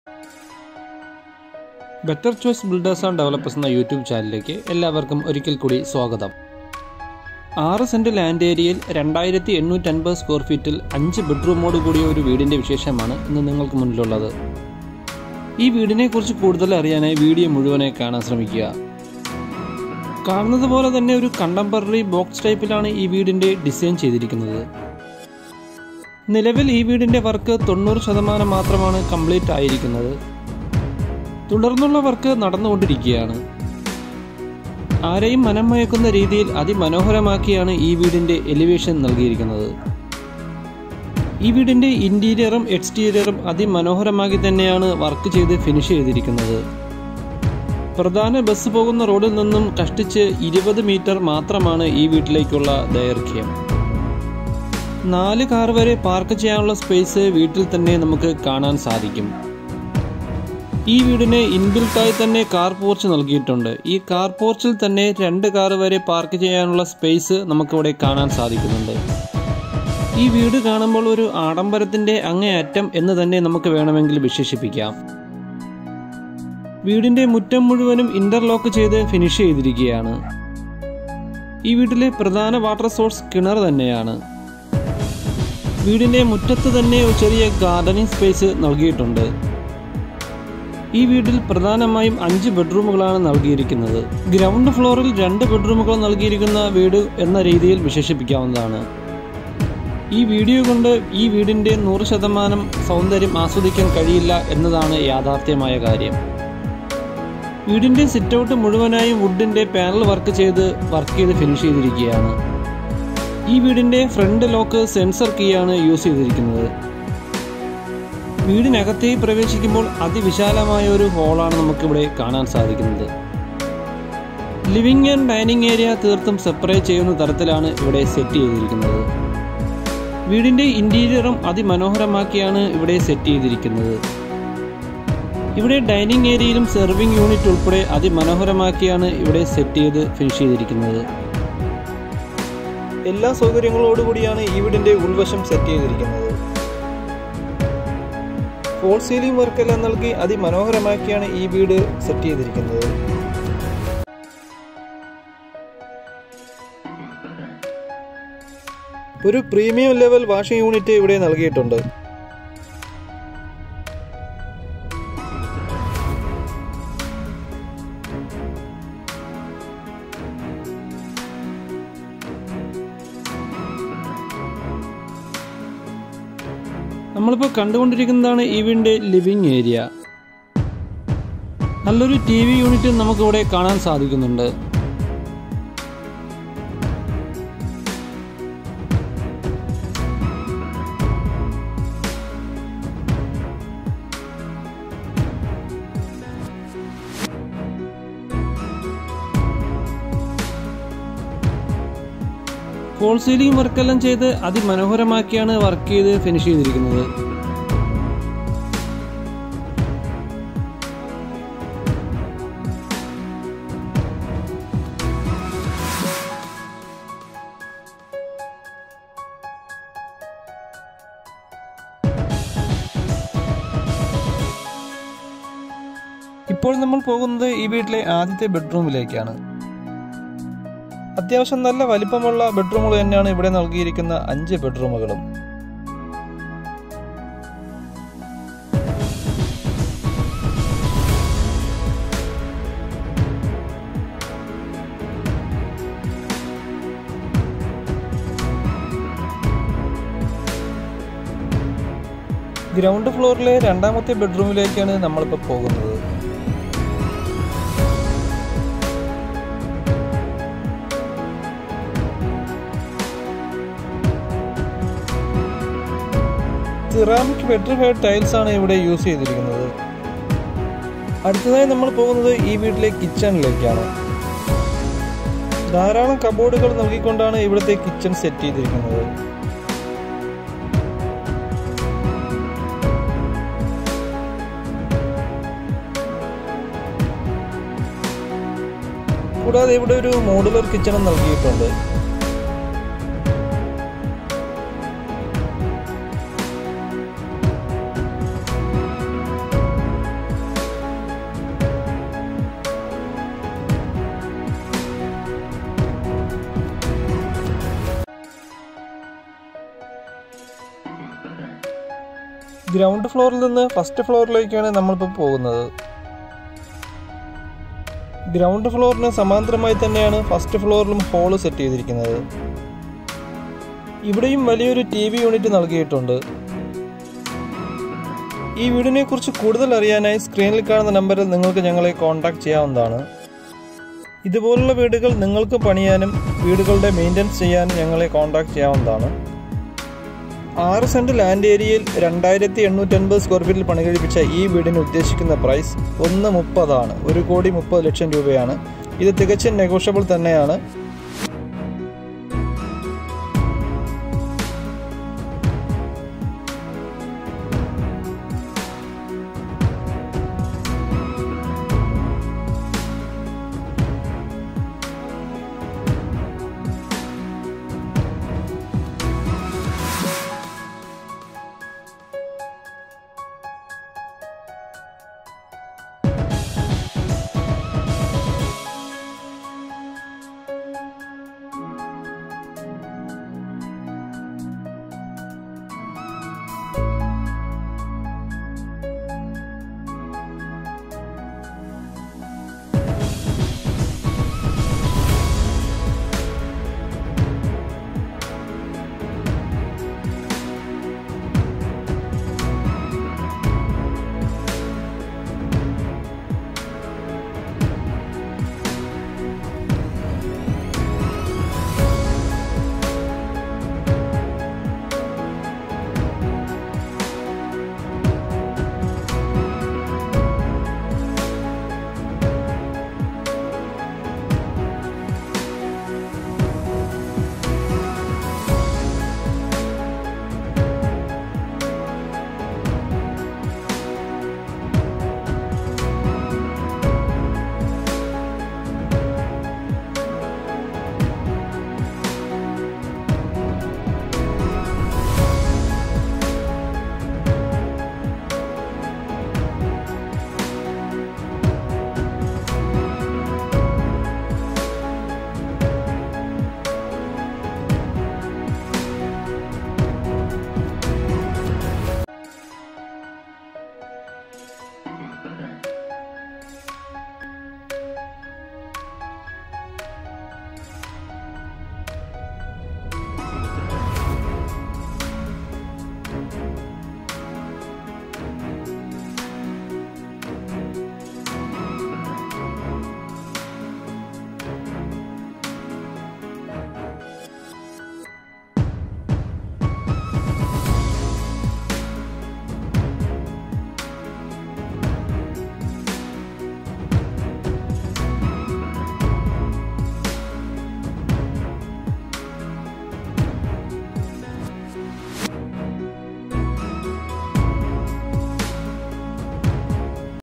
better choice builders and developers എന്ന YouTube ചാനലിലേക്ക് എല്ലാവർക്കും ഒരിക്കൽ കൂടി സ്വാഗതം ആറ് സെന്റ് ലാൻഡ് ഏരിയയിൽ രണ്ടായിരത്തി എണ്ണൂറ്റൻപത് സ്ക്വയർ ഫീറ്റിൽ അഞ്ച് ബെഡ്റൂമോട് കൂടിയ ഒരു വീടിന്റെ വിശേഷമാണ് ഇന്ന് നിങ്ങൾക്ക് മുന്നിലുള്ളത് ഈ വീടിനെ കുറിച്ച് കൂടുതൽ അറിയാനായി വീഡിയോ മുഴുവനായി കാണാൻ ശ്രമിക്കുക കാണുന്നത് പോലെ തന്നെ ഒരു കണ്ടംപററി ബോക്സ് ടൈപ്പിലാണ് ഈ വീടിന്റെ ഡിസൈൻ ചെയ്തിരിക്കുന്നത് നിലവിൽ ഈ വീടിന്റെ വർക്ക് തൊണ്ണൂറ് ശതമാനം മാത്രമാണ് കംപ്ലീറ്റ് ആയിരിക്കുന്നത് തുടർന്നുള്ള വർക്ക് നടന്നുകൊണ്ടിരിക്കുകയാണ് ആരെയും മനം മയക്കുന്ന രീതിയിൽ അതിമനോഹരമാക്കിയാണ് ഈ വീടിന്റെ എലിവേഷൻ നൽകിയിരിക്കുന്നത് ഈ വീടിന്റെ ഇന്റീരിയറും എക്സ്റ്റീരിയറും അതിമനോഹരമാക്കി തന്നെയാണ് വർക്ക് ചെയ്ത് ഫിനിഷ് ചെയ്തിരിക്കുന്നത് പ്രധാന ബസ് പോകുന്ന റോഡിൽ നിന്നും കഷ്ടിച്ച് ഇരുപത് മീറ്റർ മാത്രമാണ് ഈ വീട്ടിലേക്കുള്ള ദൈർഘ്യം നാല് കാർ വരെ പാർക്ക് ചെയ്യാനുള്ള സ്പേസ് വീട്ടിൽ തന്നെ നമുക്ക് കാണാൻ സാധിക്കും ഈ വീടിന് ഇൻബിൽട്ടായി തന്നെ കാർ പോർച്ച് നൽകിയിട്ടുണ്ട് ഈ കാർ പോർച്ചിൽ തന്നെ രണ്ട് കാർ വരെ പാർക്ക് ചെയ്യാനുള്ള സ്പേസ് നമുക്കിവിടെ കാണാൻ സാധിക്കുന്നുണ്ട് ഈ വീട് കാണുമ്പോൾ ഒരു ആഡംബരത്തിന്റെ അങ്ങേയറ്റം എന്ന് തന്നെ നമുക്ക് വേണമെങ്കിൽ വിശേഷിപ്പിക്കാം വീടിന്റെ മുറ്റം മുഴുവനും ഇന്റർലോക്ക് ചെയ്ത് ഫിനിഷ് ചെയ്തിരിക്കുകയാണ് ഈ വീട്ടിലെ പ്രധാന വാട്ടർ സോഴ്സ് കിണർ തന്നെയാണ് വീടിന്റെ മുറ്റത്ത് തന്നെ ഒരു ചെറിയ ഗാർഡനിങ് സ്പേസ് നൽകിയിട്ടുണ്ട് ഈ വീട്ടിൽ പ്രധാനമായും അഞ്ച് ബെഡ്റൂമുകളാണ് നൽകിയിരിക്കുന്നത് ഗ്രൗണ്ട് ഫ്ലോറിൽ രണ്ട് ബെഡ്റൂമുകൾ നൽകിയിരിക്കുന്ന വീട് എന്ന രീതിയിൽ വിശേഷിപ്പിക്കാവുന്നതാണ് ഈ വീഡിയോ കൊണ്ട് ഈ വീടിന്റെ നൂറ് ശതമാനം സൗന്ദര്യം ആസ്വദിക്കാൻ കഴിയില്ല എന്നതാണ് യാഥാർത്ഥ്യമായ കാര്യം വീടിന്റെ സിറ്റൗട്ട് മുഴുവനായും വുഡിന്റെ പാനൽ വർക്ക് ചെയ്ത് വർക്ക് ചെയ്ത് ഫിനിഷ് ചെയ്തിരിക്കുകയാണ് ഈ വീടിന്റെ ഫ്രണ്ട് ലോക്ക് സെൻസർ കീ ആണ് യൂസ് ചെയ്തിരിക്കുന്നത് വീടിനകത്തേക്ക് പ്രവേശിക്കുമ്പോൾ അതിവിശാലമായ ഒരു ഹോളാണ് നമുക്കിവിടെ കാണാൻ സാധിക്കുന്നത് ലിവിംഗ് ആൻഡ് ഡൈനിങ് ഏരിയ തീർത്തും സെപ്പറേറ്റ് ചെയ്യുന്ന തരത്തിലാണ് ഇവിടെ സെറ്റ് ചെയ്തിരിക്കുന്നത് വീടിന്റെ ഇന്റീരിയറും അതിമനോഹരമാക്കിയാണ് ഇവിടെ സെറ്റ് ചെയ്തിരിക്കുന്നത് ഇവിടെ ഡൈനിങ് ഏരിയയിലും സെർവിംഗ് യൂണിറ്റ് ഉൾപ്പെടെ അതിമനോഹരമാക്കിയാണ് ഇവിടെ സെറ്റ് ചെയ്ത് ഫിനിഷ് ചെയ്തിരിക്കുന്നത് എല്ലാ സൗകര്യങ്ങളോടുകൂടിയാണ് ഈ വീടിന്റെ ഉൾവശം സെറ്റ് ചെയ്തിരിക്കുന്നത് ഫോൾ സീലിംഗ് വർക്കെല്ലാം നൽകി അതിമനോഹരമാക്കിയാണ് ഈ വീട് സെറ്റ് ചെയ്തിരിക്കുന്നത് ഒരു പ്രീമിയം ലെവൽ വാഷിംഗ് യൂണിറ്റ് ഇവിടെ നൽകിയിട്ടുണ്ട് നമ്മളിപ്പോൾ കണ്ടുകൊണ്ടിരിക്കുന്നതാണ് ഈ വീടിന്റെ ലിവിംഗ് ഏരിയ നല്ലൊരു ടി വി യൂണിറ്റ് നമുക്കിവിടെ കാണാൻ സാധിക്കുന്നുണ്ട് ഫോൾ സീലിംഗ് വർക്കെല്ലാം ചെയ്ത് അതിമനോഹരമാക്കിയാണ് വർക്ക് ചെയ്ത് ഫിനിഷ് ചെയ്തിരിക്കുന്നത് ഇപ്പോൾ നമ്മൾ പോകുന്നത് ഈ വീട്ടിലെ ആദ്യത്തെ ബെഡ്റൂമിലേക്കാണ് അത്യാവശ്യം നല്ല വലിപ്പമുള്ള ബെഡ്റൂമുകൾ തന്നെയാണ് ഇവിടെ നൽകിയിരിക്കുന്ന അഞ്ച് ബെഡ്റൂമുകളും ഗ്രൗണ്ട് ഫ്ലോറിലെ രണ്ടാമത്തെ ബെഡ്റൂമിലേക്കാണ് നമ്മളിപ്പോൾ പോകുന്നത് സിറാമിക് വെട്രിഫൈഡ് ടൈൽസ് ആണ് ഇവിടെ യൂസ് ചെയ്തിരിക്കുന്നത് അടുത്തതായി നമ്മൾ പോകുന്നത് ഈ വീട്ടിലെ കിച്ചണിലേക്കാണ് ധാരാളം കബോർഡുകൾ നൽകിക്കൊണ്ടാണ് ഇവിടുത്തെ കിച്ചൺ സെറ്റ് ചെയ്തിരിക്കുന്നത് കൂടാതെ ഇവിടെ ഒരു മോഡുലർ കിച്ചണും നൽകിയിട്ടുണ്ട് ഗ്രൗണ്ട് ഫ്ലോറിൽ നിന്ന് ഫസ്റ്റ് ഫ്ലോറിലേക്കാണ് നമ്മളിപ്പോൾ പോകുന്നത് ഗ്രൗണ്ട് ഫ്ലോറിന് സമാന്തരമായി തന്നെയാണ് ഫസ്റ്റ് ഫ്ലോറിലും ഹോള് സെറ്റ് ചെയ്തിരിക്കുന്നത് ഇവിടെയും വലിയൊരു ടി വി യൂണിറ്റ് നൽകിയിട്ടുണ്ട് ഈ വീടിനെ കുറിച്ച് കൂടുതൽ അറിയാനായി സ്ക്രീനിൽ കാണുന്ന നമ്പറിൽ നിങ്ങൾക്ക് ഞങ്ങളെ കോൺടാക്ട് ചെയ്യാവുന്നതാണ് ഇതുപോലുള്ള വീടുകൾ നിങ്ങൾക്ക് പണിയാനും വീടുകളുടെ മെയിൻ്റനൻസ് ചെയ്യാനും ഞങ്ങളെ കോൺടാക്ട് ചെയ്യാവുന്നതാണ് ആറ് സെന്റ് ലാൻഡ് ഏരിയയിൽ രണ്ടായിരത്തി എണ്ണൂറ്റൻപത് സ്ക്വയർ ഫീറ്റിൽ പണി കഴിപ്പിച്ച ഈ വീടിന് ഉദ്ദേശിക്കുന്ന പ്രൈസ് ഒന്ന് മുപ്പതാണ് ഒരു കോടി മുപ്പത് ലക്ഷം രൂപയാണ് ഇത് തികച്ചും നെഗോഷ്യബിൾ തന്നെയാണ്